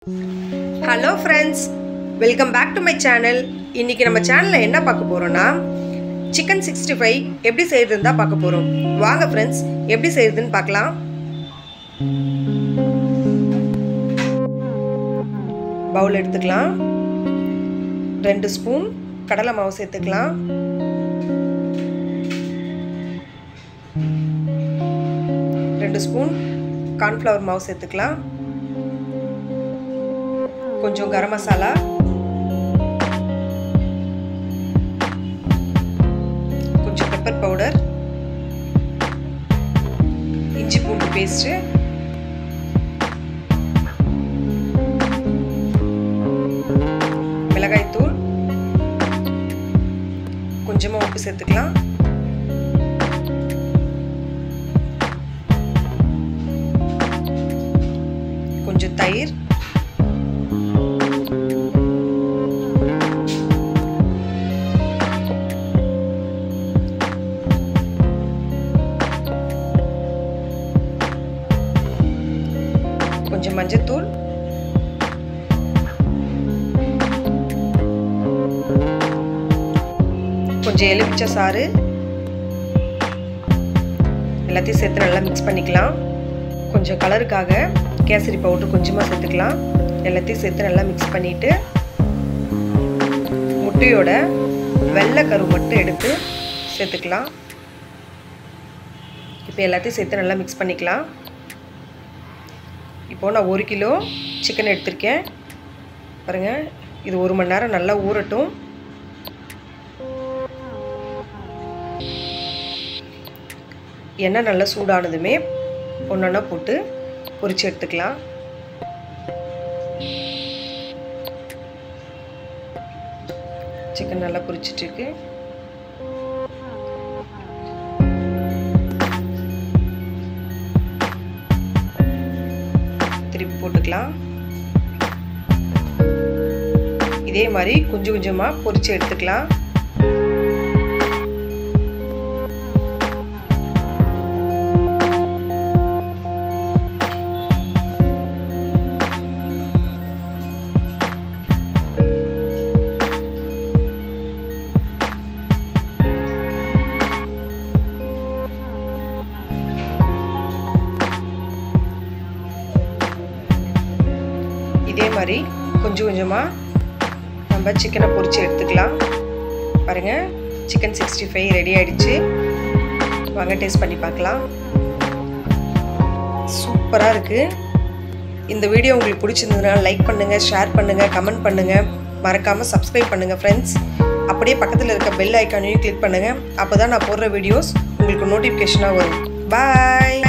hello friends welcome back to my channel இன்றைக்கி நம்ம சேனலில் என்ன பார்க்க போகிறோன்னா சிக்கன் சிக்ஸ்டி ஃபைவ் எப்படி செய்கிறதுன்னு தான் பார்க்க போகிறோம் வாங்க ஃப்ரெண்ட்ஸ் எப்படி செய்கிறதுன்னு பார்க்கலாம் பவுல் எடுத்துக்கலாம் ரெண்டு ஸ்பூன் கடலை மாவு சேர்த்துக்கலாம் ரெண்டு ஸ்பூன் கார்ன்ஃப்ளவர் மாவு சேர்த்துக்கலாம் கொஞ்சம் கரம் மசாலா கொஞ்சம் பெப்பர் பவுடர் இஞ்சி பூண்டு பேஸ்ட்டு மிளகாய்த்தூள் கொஞ்சமாக உப்பு சேர்த்துக்கலாம் கொஞ்சம் தயிர் கொஞ்சம் மஞ்சத்தூள் கொஞ்சம் எலுமிச்சை சாறு எல்லாத்தையும் சேர்த்து நல்லா மிக்ஸ் பண்ணிக்கலாம் கொஞ்சம் கலருக்காக கேசரி பவுட்ரு கொஞ்சமாக சேர்த்துக்கலாம் எல்லாத்தையும் சேர்த்து நல்லா மிக்ஸ் பண்ணிவிட்டு முட்டையோட வெள்ளை கரு மட்டும் எடுத்து சேர்த்துக்கலாம் இப்போ எல்லாத்தையும் சேர்த்து நல்லா மிக்ஸ் பண்ணிக்கலாம் இப்போது நான் ஒரு கிலோ சிக்கன் எடுத்திருக்கேன் பாருங்கள் இது ஒரு மணி நேரம் நல்லா ஊறட்டும் எண்ணெய் நல்லா சூடானதுமே ஒன்றொன்னா போட்டு பொரிச்சு எடுத்துக்கலாம் சிக்கன் நல்லா பொரிச்சிட்ருக்கு திருப்பி போட்டுக்கலாம் இதே மாதிரி கொஞ்சம் கொஞ்சமாக பொரிச்சு எடுத்துக்கலாம் இதே மாதிரி கொஞ்சம் கொஞ்சமாக நம்ம சிக்கனை பொரித்து எடுத்துக்கலாம் பாருங்கள் சிக்கன் சிக்ஸ்டி ஃபைவ் ரெடி ஆகிடுச்சு வாங்க டேஸ்ட் பண்ணி பார்க்கலாம் சூப்பராக இருக்குது இந்த வீடியோ உங்களுக்கு பிடிச்சிருந்ததுனா லைக் பண்ணுங்கள் ஷேர் பண்ணுங்கள் கமெண்ட் பண்ணுங்கள் மறக்காமல் சப்ஸ்கிரைப் பண்ணுங்கள் ஃப்ரெண்ட்ஸ் அப்படியே பக்கத்தில் இருக்க பெல் ஐக்கானையும் கிளிக் பண்ணுங்கள் அப்போ தான் நான் போடுற வீடியோஸ் உங்களுக்கு நோட்டிஃபிகேஷனாக வரும் பாய்